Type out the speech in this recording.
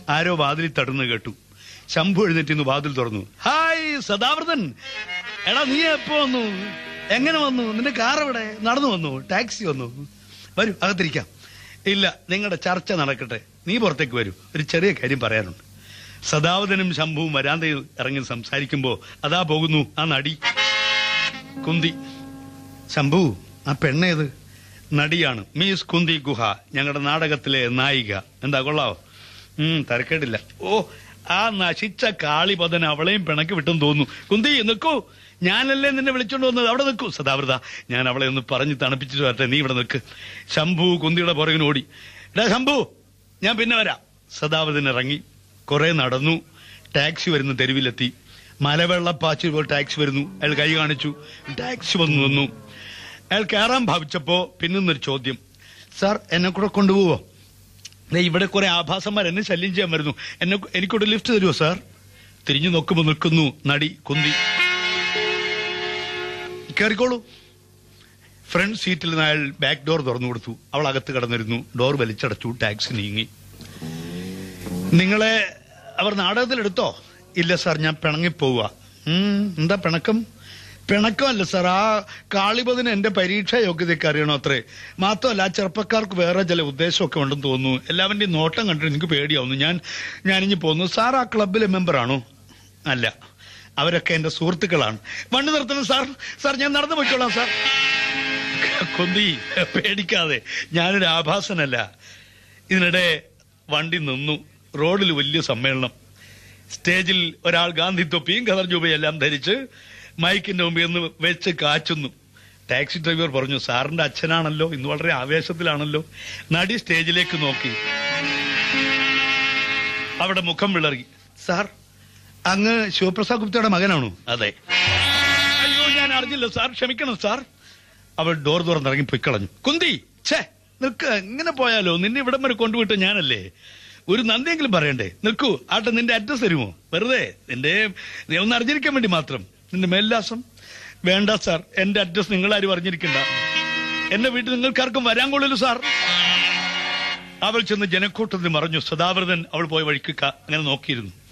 ആരോ വാതിലിൽ തടുന്നു കേട്ടു ശംഭു എഴുന്നേറ്റ് ഇന്ന് വാതിൽ തുറന്നു ഹായ് സദാവൃതൻ എടാ നീ എപ്പോ വന്നു എങ്ങനെ വന്നു നിന്റെ കാർ എവിടെ നടന്നു വന്നു ടാക്സി വന്നു വരൂ അകത്തിരിക്കാം ഇല്ല നിങ്ങളുടെ ചർച്ച നടക്കട്ടെ നീ പുറത്തേക്ക് വരൂ ഒരു ചെറിയ കാര്യം പറയാനുണ്ട് സദാവതനും ശംഭുവും വരാന്തയിൽ ഇറങ്ങി സംസാരിക്കുമ്പോ അതാ പോകുന്നു ആ നടി കുന്തി ശംഭു ആ പെണ്ണേത് നടിയാണ് മീസ് കുന്തി ഗുഹ ഞങ്ങളുടെ നാടകത്തിലെ നായിക എന്താ കൊള്ളാവോ ഉം തരക്കേടില്ല ഓ ആ നശിച്ച കാളിപതൻ അവളെയും പിണക്ക് വിട്ടെന്ന് തോന്നുന്നു കുന്തി നിൽക്കൂ ഞാനല്ലേ നിന്നെ വിളിച്ചോണ്ട് വന്നത് അവിടെ നിൽക്കൂ സദാവൃത ഞാൻ അവളെ ഒന്ന് പറഞ്ഞ് തണുപ്പിച്ചിട്ട് വരട്ടെ നീ ഇവിടെ നിൽക്ക് ശംഭു കുന്തിയുടെ പുറകിന് ഓടി എടാ ശംഭു ഞാൻ പിന്നെ വരാം സദാവൃതൻ ഇറങ്ങി കുറെ നടന്നു ടാക്സി വരുന്ന തെരുവിലെത്തി മലവെള്ളപ്പാച്ചിൽ പോലെ ടാക്സി വരുന്നു അയാൾ കൈ കാണിച്ചു ടാക്സി വന്നു വന്നു അയാൾ കയറാൻ ഭാവിച്ചപ്പോ പിന്നൊന്നൊരു ചോദ്യം സാർ എന്നെ കൂടെ കൊണ്ടുപോവോ ദേ ഇവിടെ കുറെ ആഭാസന്മാർ എന്നെ ശല്യം ചെയ്യാൻ വരുന്നു എന്നെ എനിക്കൂടെ ലിഫ്റ്റ് തരുമോ സാർ തിരിഞ്ഞു നോക്കുമ്പോ നിൽക്കുന്നു നടി കുന്തി കയറിക്കോളൂ ഫ്രണ്ട് സീറ്റിൽ നിന്ന് അയാൾ ബാക്ക് ഡോർ തുറന്നു കൊടുത്തു അവൾ അകത്ത് കടന്നിരുന്നു ഡോർ വലിച്ചടച്ചു ടാക്സി നീങ്ങി നിങ്ങളെ അവർ നാടകത്തിലെടുത്തോ ഇല്ല സാർ ഞാൻ പിണങ്ങിപ്പോവുക ഉം, എന്താ പിണക്കം പിണക്കമല്ല സാർ ആ കാളിപതിന് എന്റെ പരീക്ഷാ യോഗ്യതയൊക്കെ അറിയണോ അത്രേ മാത്രമല്ല ആ ചെറുപ്പക്കാർക്ക് വേറെ ചില ഉദ്ദേശമൊക്കെ ഉണ്ടെന്ന് തോന്നുന്നു എല്ലാവരുടെയും നോട്ടം കണ്ടിട്ട് എനിക്ക് പേടിയാവുന്നു ഞാൻ ഞാനിഞ്ഞ് പോന്നു സാർ ആ ക്ലബിലെ മെമ്പറാണോ അല്ല അവരൊക്കെ എന്റെ സുഹൃത്തുക്കളാണ് വണ്ടി നിർത്തണം സാർ സാർ ഞാൻ നടന്നു പോയിക്കോളാം സാർ കൊന്തി പേടിക്കാതെ ഞാനൊരു ആഭാസനല്ല ഇതിനിടെ വണ്ടി നിന്നു റോഡിൽ വലിയ സമ്മേളനം സ്റ്റേജിൽ ഒരാൾ ഗാന്ധി തൊപ്പിയും ഖദർ ജൂബയും എല്ലാം ധരിച്ച് മൈക്കിന്റെ മുമ്പിൽ നിന്ന് വെച്ച് കാച്ചുന്നു ടാക്സി ഡ്രൈവർ പറഞ്ഞു സാറിന്റെ അച്ഛനാണല്ലോ ഇന്ന് വളരെ ആവേശത്തിലാണല്ലോ നടി സ്റ്റേജിലേക്ക് നോക്കി അവിടെ മുഖം വിളറി സാർ അങ്ങ് ശിവപ്രസാദ് ഗുപ്തയുടെ മകനാണോ അതെ അയ്യോ ഞാൻ അറിഞ്ഞില്ല സാർ ക്ഷമിക്കണം സാർ അവൾ ഡോർ തുറന്നിറങ്ങി പൊയ്ക്കളഞ്ഞു കുന്തി ഛേ നിൽക്ക് ഇങ്ങനെ പോയാലോ നിന്നെ ഇവിടം വരെ കൊണ്ടുവിട്ട ഞാനല്ലേ ഒരു നന്ദിയെങ്കിലും പറയണ്ടേ നിൽക്കൂ ആട്ടെ നിന്റെ അഡ്രസ് തരുമോ വെറുതെ നിന്റെ നീ ഒന്ന് അറിഞ്ഞിരിക്കാൻ വേണ്ടി മാത്രം നിന്റെ മേൽലാസം വേണ്ട സാർ എന്റെ അഡ്രസ് നിങ്ങളാരും അറിഞ്ഞിരിക്കണ്ട എന്റെ വീട്ടിൽ നിങ്ങൾക്കാർക്കും വരാൻ കൊള്ളില്ല സാർ അവൾ ചെന്ന് ജനക്കൂട്ടത്തിൽ മറഞ്ഞു സദാവൃതൻ അവൾ പോയ വഴിക്ക് ക- അങ്ങനെ നോക്കിയിരുന്നു